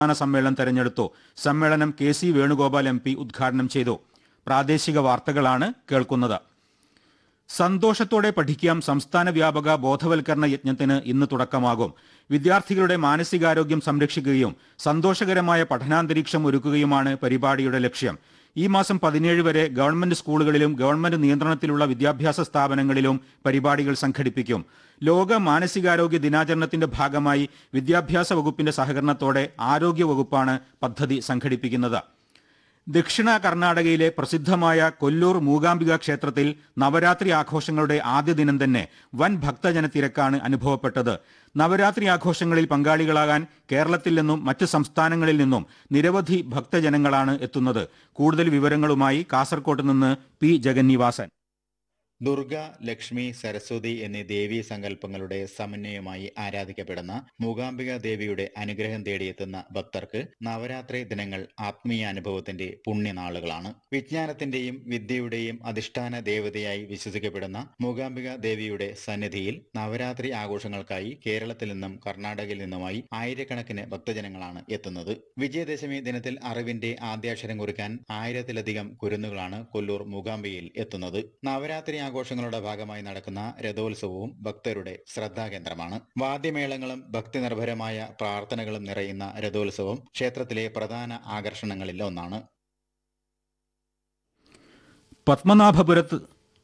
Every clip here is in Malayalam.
സംസ്ഥാന സമ്മേളനം തെരഞ്ഞെടുത്തു സമ്മേളനം K C Venugopal M P ഉദ്ഘാടനം ചെയ്തു പ്രാദേശിക വാർത്തകളാണ് കേൾക്കുന്നത് സന്തോഷത്തോടെ പഠിക്കാം സംസ്ഥാന വ്യാപക ബോധവൽക്കരണ യജ്ഞത്തിന് ഇന്ന് തുടക്കമാകും വിദ്യാർത്ഥികളുടെ മാനസികാരോഗ്യം സംരക്ഷിക്കുകയും സന്തോഷകരമായ പഠനാന്തരീക്ഷം ഒരുക്കുകയുമാണ് പരിപാടിയുടെ ലക്ഷ്യം ഈ മാസം പതിനേഴ് വരെ ഗവൺമെന്റ് സ്കൂളുകളിലും ഗവൺമെന്റ് നിയന്ത്രണത്തിലുള്ള വിദ്യാഭ്യാസ സ്ഥാപനങ്ങളിലും പരിപാടികൾ സംഘടിപ്പിക്കും ലോക മാനസികാരോഗ്യ ദിനാചരണത്തിന്റെ ഭാഗമായി വിദ്യാഭ്യാസ വകുപ്പിന്റെ സഹകരണത്തോടെ ആരോഗ്യ വകുപ്പാണ് പദ്ധതി സംഘടിപ്പിക്കുന്നത് ദക്ഷിണ കർണാടകയിലെ പ്രസിദ്ധമായ കൊല്ലൂർ മൂകാംബിക ക്ഷേത്രത്തിൽ നവരാത്രി ആഘോഷങ്ങളുടെ ആദ്യ ദിനം തന്നെ വൻ ഭക്തജന തിരക്കാണ് അനുഭവപ്പെട്ടത് നവരാത്രി ആഘോഷങ്ങളിൽ പങ്കാളികളാകാൻ കേരളത്തിൽ നിന്നും മറ്റ് സംസ്ഥാനങ്ങളിൽ നിന്നും നിരവധി ഭക്തജനങ്ങളാണ് എത്തുന്നത് കൂടുതൽ വിവരങ്ങളുമായി കാസർകോട്ട് നിന്ന് പി ജഗന്നിവാസൻ ദുർഗ ലക്ഷ്മി സരസ്വതി എന്നീ ദേവീ സങ്കല്പങ്ങളുടെ സമന്വയമായി ആരാധിക്കപ്പെടുന്ന മൂകാംബിക ദേവിയുടെ അനുഗ്രഹം തേടിയെത്തുന്ന ഭക്തർക്ക് നവരാത്രി ദിനങ്ങൾ ആത്മീയ അനുഭവത്തിന്റെ പുണ്യനാളുകളാണ് വിജ്ഞാനത്തിന്റെയും വിദ്യയുടെയും അധിഷ്ഠാന ദേവതയായി വിശ്വസിക്കപ്പെടുന്ന മൂകാംബിക ദേവിയുടെ സന്നിധിയിൽ നവരാത്രി ആഘോഷങ്ങൾക്കായി കേരളത്തിൽ നിന്നും കർണാടകയിൽ നിന്നുമായി ആയിരക്കണക്കിന് ഭക്തജനങ്ങളാണ് എത്തുന്നത് വിജയദശമി ദിനത്തിൽ അറിവിന്റെ ആദ്യാക്ഷരം കുറിക്കാൻ ആയിരത്തിലധികം കുരുന്നുകളാണ് കൊല്ലൂർ മൂകാംബികയിൽ എത്തുന്നത് നവരാത്രി ആഘോഷങ്ങളുടെ ഭാഗമായി നടക്കുന്ന രഥോത്സവവും ഭക്തരുടെ ശ്രദ്ധാകേന്ദ്രമാണ് വാദ്യമേളങ്ങളും ഭക്തിനിർഭരമായ പ്രാർത്ഥനകളും നിറയുന്ന രഥോത്സവം ക്ഷേത്രത്തിലെ പ്രധാന ആകർഷണങ്ങളിൽ ഒന്നാണ് പത്മനാഭപുരത്ത്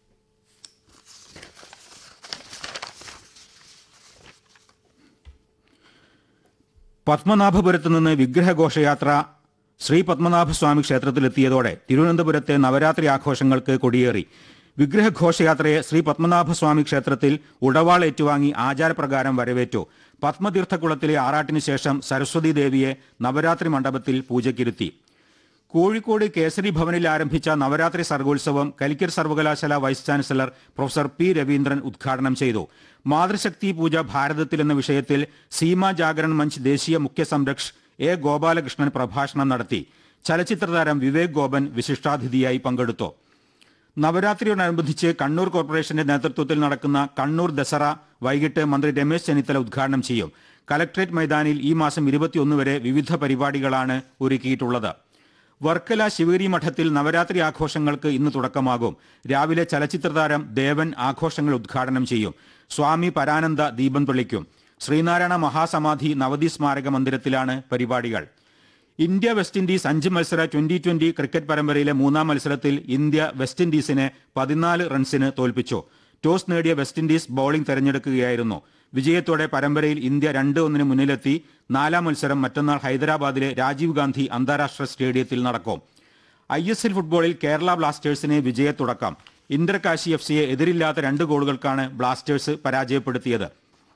പത്മനാഭപുരത്ത് നിന്ന് വിഗ്രഹഘോഷയാത്ര ശ്രീ പത്മനാഭസ്വാമി ക്ഷേത്രത്തിലെത്തിയതോടെ തിരുവനന്തപുരത്തെ നവരാത്രി ആഘോഷങ്ങൾക്ക് കൊടിയേറി വിഗ്രഹഘോഷയാത്രയെ ശ്രീ പത്മനാഭസ്വാമി ക്ഷേത്രത്തിൽ ഉടവാൾ ഏറ്റുവാങ്ങി ആചാരപ്രകാരം വരവേറ്റു പത്മതീർത്ഥക്കുളത്തിലെ ആറാട്ടിന് ശേഷം സരസ്വതി ദേവിയെ നവരാത്രി മണ്ഡപത്തിൽ പൂജയ്ക്കിരുത്തി കോഴിക്കോട് കേസരി ഭവനിൽ ആരംഭിച്ച നവരാത്രി സർഗോത്സവം കലിക്കർ സർവകലാശാല vice chancellor professor P Raveendran ഉദ്ഘാടനം ചെയ്തു മാതൃശക്തി പൂജ ഭാരതത്തിൽ എന്ന വിഷയത്തിൽ സീമ ജാഗരൺ മഞ്ച് ദേശീയ മുഖ്യ സംരക്ഷ് എ ഗോപാലകൃഷ്ണൻ പ്രഭാഷണം നടത്തി ചലച്ചിത്രതാരം വിവേക് ഗോപൻ വിശിഷ്ടാതിഥിയായി പങ്കെടുത്തു നവരാത്രിയോടനുബന്ധിച്ച് കണ്ണൂർ കോർപ്പറേഷന്റെ നേതൃത്വത്തിൽ നടക്കുന്ന കണ്ണൂർ ദസറ വൈകിട്ട് മന്ത്രി രമേശ് ചെന്നിത്തല ഉദ്ഘാടനം ചെയ്യും കലക്ട്രേറ്റ് മൈതാനിൽ ഈ മാസം ഇരുപത്തിയൊന്ന് വരെ വിവിധ പരിപാടികളാണ് ഒരുക്കിയിട്ടുള്ളത് വർക്കല ശിവഗിരി മഠത്തിൽ നവരാത്രി ആഘോഷങ്ങൾക്ക് ഇന്ന് തുടക്കമാകും രാവിലെ ചലച്ചിത്രതാരം ദേവൻ ആഘോഷങ്ങൾ ഉദ്ഘാടനം ചെയ്യും സ്വാമി പരാനന്ദ ദീപം തെളിക്കും ശ്രീനാരായണ മഹാസമാധി നവതി സ്മാരക മന്ദിരത്തിലാണ് പരിപാടികൾ ഇന്ത്യ വെസ്റ്റ് ഇൻഡീസ് അഞ്ച് മത്സര ട്വന്റി ട്വന്റി ക്രിക്കറ്റ് പരമ്പരയിലെ മൂന്നാം മത്സരത്തിൽ ഇന്ത്യ വെസ്റ്റ് ഇൻഡീസിനെ പതിനാല് റൺസിന് തോൽപ്പിച്ചു ടോസ് നേടിയ വെസ്റ്റ് ഇൻഡീസ് ബൌളിംഗ് തെരഞ്ഞെടുക്കുകയായിരുന്നു വിജയത്തോടെ പരമ്പരയിൽ ഇന്ത്യ രണ്ട് ഒന്നിന് മുന്നിലെത്തി നാലാം മത്സരം മറ്റന്നാൾ ഹൈദരാബാദിലെ രാജീവ് ഗാന്ധി അന്താരാഷ്ട്ര സ്റ്റേഡിയത്തിൽ നടക്കും ഐ എസ് എൽ ഫുട്ബോളിൽ കേരള ബ്ലാസ്റ്റേഴ്സിന് വിജയത്തുടക്കം ഇന്റർകാശി എഫ് സിയെ എതിരില്ലാത്ത രണ്ട് ഗോളുകൾക്കാണ് ബ്ലാസ്റ്റേഴ്സ് പരാജയപ്പെടുത്തിയത്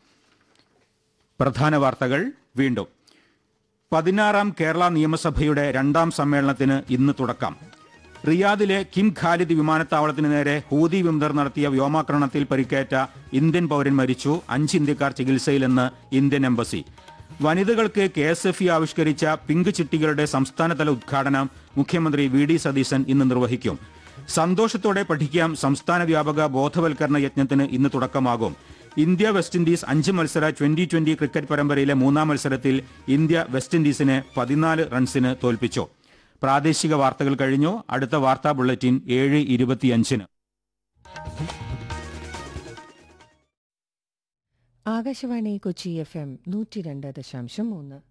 പ്രധാന വാർത്തകൾ വീണ്ടും പതിനാറാം കേരള നിയമസഭയുടെ രണ്ടാം സമ്മേളനത്തിന് ഇന്ന് തുടക്കം റിയാദിലെ കിം ഖാലിദ് വിമാനത്താവളത്തിന് നേരെ ഹൂതി വിമതർ നടത്തിയ വ്യോമാക്രമണത്തിൽ പരിക്കേറ്റ ഇന്ത്യൻ പൗരൻ മരിച്ചു അഞ്ച് ഇന്ത്യക്കാർ ചികിത്സയിലെന്ന് ഇന്ത്യൻ എംബസി വനിതകൾക്ക് കെ എസ് എഫ് ഇ ആവിഷ്കരിച്ച പിങ്ക് ചിട്ടികളുടെ സംസ്ഥാനതല ഉദ്ഘാടനം മുഖ്യമന്ത്രി വി ഡി സതീശൻ ഇന്ന് നിർവഹിക്കും സന്തോഷത്തോടെ പഠിക്കാം സംസ്ഥാന വ്യാപക ബോധവൽക്കരണ യജ്ഞത്തിന് ഇന്ന് തുടക്കമാകും ഇന്ത്യ വെസ്റ്റ് ഇൻഡീസ് അഞ്ച് മത്സര ട്വന്റി ട്വന്റി ക്രിക്കറ്റ് പരമ്പരയിലെ മൂന്നാം മത്സരത്തിൽ ഇന്ത്യ വെസ്റ്റ് ഇൻഡീസിനെ പതിനാല് റൺസിന് തോൽപ്പിച്ചു പ്രാദേശിക വാർത്തകൾ കഴിഞ്ഞു അടുത്ത വാർത്താ ബുള്ളറ്റിൻ ഏഴ് ഇരുപത്തിയഞ്ചിന് ആകാശവാണി കൊച്ചി എഫ് എം നൂറ്റി രണ്ട് ദശാംശം മൂന്ന്